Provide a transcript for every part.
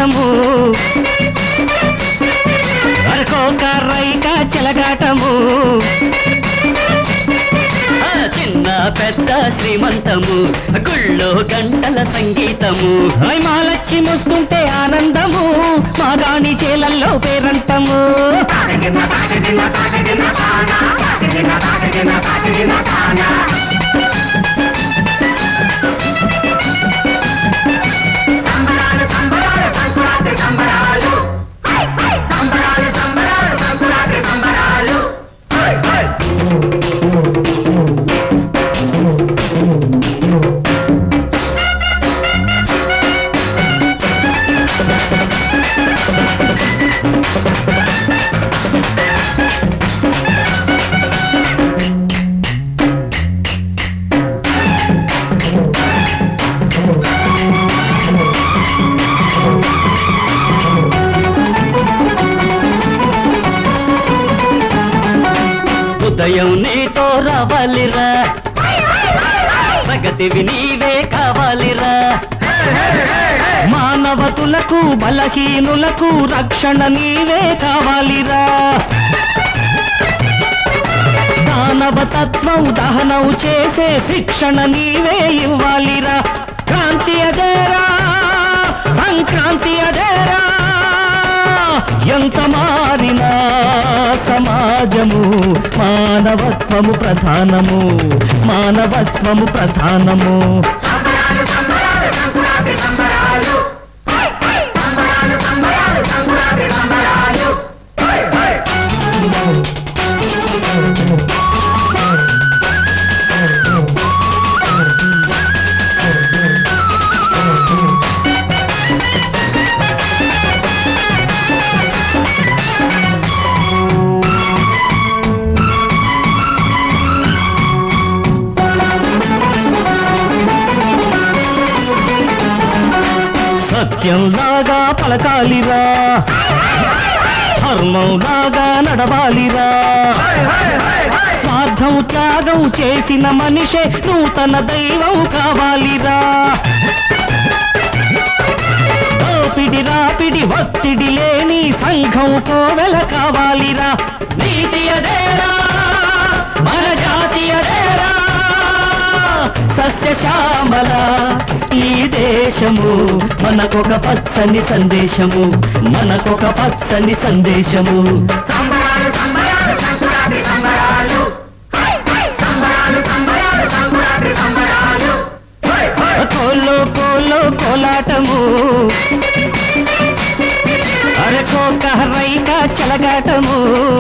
చెలగాటము అరకోక రైక చెలగాటము ఆ చిన్న పెద్ద శ్రీమంతము గుళ్ళో గంటల సంగీతము హాయ్ మాలచ్చి ముస్తుంటే ఆనందము మా గాని చేలల్లో పేరంటము ఉదయం నీతో రావాలిరా ప్రగతివి నీవే కావాలిరా మానవతులకు బలహీనులకు రక్షణ నీవే కావాలిరా దానవ తత్వం దహనం చేసే శిక్షణ నీవే ఇవ్వాలిరా క్రాంతి అదేరా సంక్రాంతి అదేరా ఎంత మారినా సమాజము మానవత్వము ప్రధానము మానవత్వము ప్రధానము సత్యంలాగా పలకాలిరా ధర్మంలాగా నడవాలిరా స్వార్థం త్యాగం చేసిన మనిషే నూతన దైవం కావాలిరా దోపిడి రాపిడి ఒత్తిడి లేని సంఘం కోవెల కావాలిరా నీతి అదేరా మన జాతి అదేరా సస్యశ్యామల ఈ దేశము మనకొక పచ్చని సందేశము మనకొక పచ్చని సందేశము కోలో కోలో కోలాటము అరకోక రైక చెలగాటము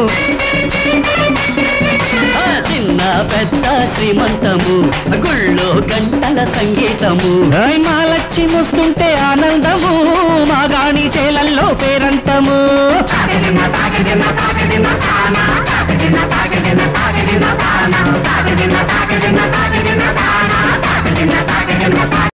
ఆ చిన్న పెద్ద శ్రీమంతము గుళ్ళో గంటల సంగీతము హాయ్ మాలచ్చి ముస్తుంటే ఆనందము మా గాని చేలల్లో పేరంటము తాగదిన తాగదిన తాగదిన తానా తాగదిన తాగదిన